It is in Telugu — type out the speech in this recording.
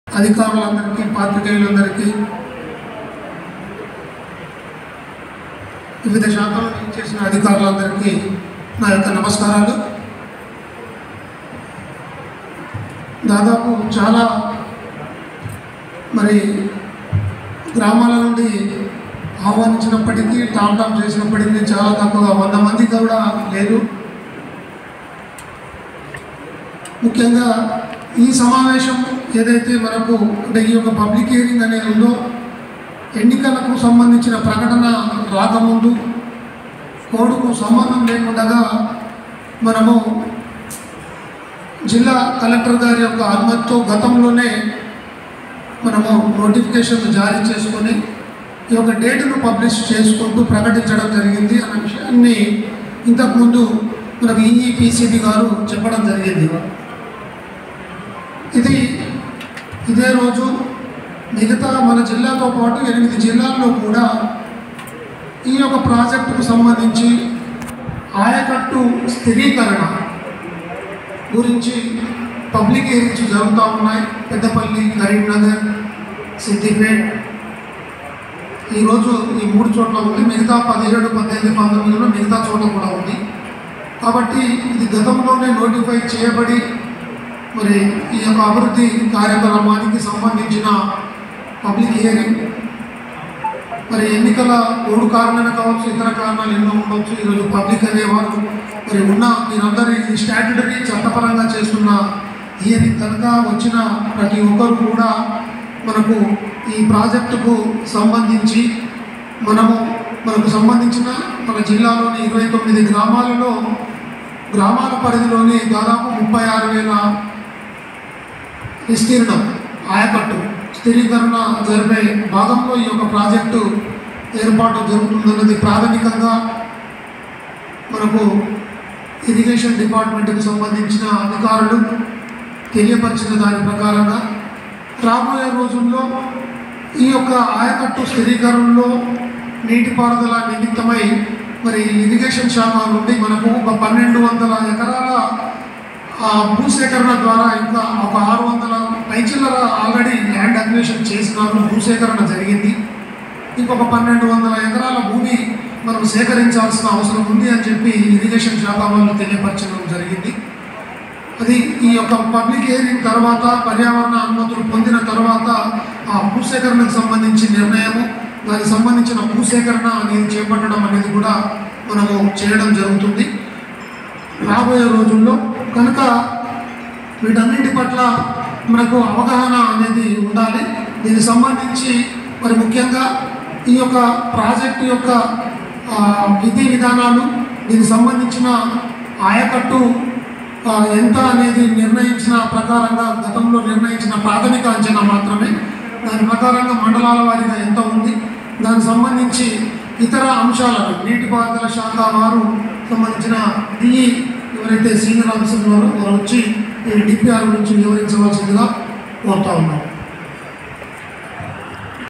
అధికారులందరికీ పాత్రికేయులందరికీ వివిధ శాఖలను చేసిన అధికారులందరికీ నా యొక్క నమస్కారాలు దాదాపు చాలా మరి గ్రామాల నుండి ఆహ్వానించినప్పటికీ టామ్ టామ్ చేసినప్పటికీ చాలా తక్కువ వంద మంది కూడా లేదు ముఖ్యంగా ఈ సమావేశం ఏదైతే మనకు అంటే ఈ యొక్క పబ్లిక్ హియరింగ్ అనేది ఉందో ఎన్నికలకు సంబంధించిన ప్రకటన రాకముందు కోడుకు సంబంధం లేకుండా మనము జిల్లా కలెక్టర్ గారి యొక్క అనుమతితో గతంలోనే మనము నోటిఫికేషన్ జారీ చేసుకొని ఈ యొక్క డేటును పబ్లిష్ చేసుకుంటూ ప్రకటించడం జరిగింది అన్న విషయాన్ని ఇంతకుముందు మనకు ఈఈపిసిబి గారు చెప్పడం జరిగింది ఇది ఇదే రోజు మిగతా మన జిల్లాతో పాటు ఎనిమిది జిల్లాల్లో కూడా ఈ యొక్క ప్రాజెక్టుకు సంబంధించి ఆయకట్టు స్థిరీకరణ గురించి పబ్లిక్ ఏరియాస్ జరుగుతూ ఉన్నాయి పెద్దపల్లి కరీంనగర్ సిద్దిపేట్ ఈరోజు ఈ మూడు చోట్ల ఉంది మిగతా పదిహేడు పద్దెనిమిది పంతొమ్మిదిలో మిగతా చోట్ల కూడా ఉంది కాబట్టి ఇది గతంలోనే నోటిఫై చేయబడి మరి ఈ యొక్క అభివృద్ధి కార్యక్రమానికి సంబంధించిన పబ్లిక్ హియరింగ్ మరి ఎన్నికల మూడు కారణాలు కావచ్చు ఇతర కారణాలు ఎన్నో ఉండవచ్చు ఈరోజు పబ్లిక్ అనేవారు మరి ఉన్న మీరందరూ ఈ స్టాట్యుటరీ చట్టపరంగా చేస్తున్న హియరింగ్ కనుక వచ్చిన ప్రతి ఒక్కరు కూడా మనకు ఈ ప్రాజెక్టుకు సంబంధించి మనము మనకు సంబంధించిన మన జిల్లాలోని ఇరవై తొమ్మిది గ్రామాలలో గ్రామాల పరిధిలోని దాదాపు ముప్పై ఆరు వేల విస్తీర్ణం ఆయకట్టు స్థిరీకరణ జరిపే భాగంలో ఈ యొక్క ప్రాజెక్టు ఏర్పాటు జరుగుతుందన్నది ప్రాథమికంగా మనకు ఇరిగేషన్ డిపార్ట్మెంట్కి సంబంధించిన అధికారులు తెలియపరిచిన దాని ప్రకారంగా రాబోయే రోజుల్లో ఈ యొక్క ఆయకట్టు స్థిరీకరణలో నీటిపారుదల నిమిత్తమై మరి ఇరిగేషన్ శాఖ నుండి మనకు ఒక పన్నెండు వందల ఎకరాల ఆ భూసేకరణ ద్వారా ఇంకా ఒక ఆరు వందల పైచిల్లర ఆల్రెడీ ల్యాండ్ అక్విజిషన్ చేసినారు భూసేకరణ జరిగింది ఇంకొక పన్నెండు వందల ఎకరాల భూమి మనం సేకరించాల్సిన అవసరం ఉంది అని చెప్పి ఇరిగేషన్ శాఖ వాళ్ళు తెలియపరచడం జరిగింది అది ఈ యొక్క పబ్లిక్ హియరింగ్ తర్వాత పర్యావరణ అనుమతులు పొందిన తర్వాత ఆ భూసేకరణకు సంబంధించి నిర్ణయము దానికి సంబంధించిన భూసేకరణ అనేది చేపట్టడం అనేది కూడా మనము చేయడం జరుగుతుంది రాబోయే రోజుల్లో కనుక వీటన్నింటి పట్ల మనకు అవగాహన అనేది ఉండాలి దీనికి సంబంధించి మరి ముఖ్యంగా ఈ యొక్క ప్రాజెక్టు యొక్క ఆ, విధి విధానాలు దీనికి సంబంధించిన ఆయకట్టు ఆ, ఎంత అనేది నిర్ణయించిన ప్రకారంగా గతంలో నిర్ణయించిన ప్రాథమిక అంచనా మాత్రమే దాని ప్రకారంగా మండలాల వారీగా ఎంత ఉంది దానికి సంబంధించి ఇతర అంశాలను నీటిపారుదల శాఖ వారు సంబంధించిన డిఈ ఎవరైతే సీనియర్ ఆఫీసర్ వారో వారు వచ్చి ఈ డిపిఆర్ గురించి వివరించవలసిందిగా కోరుతా ఉన్నాం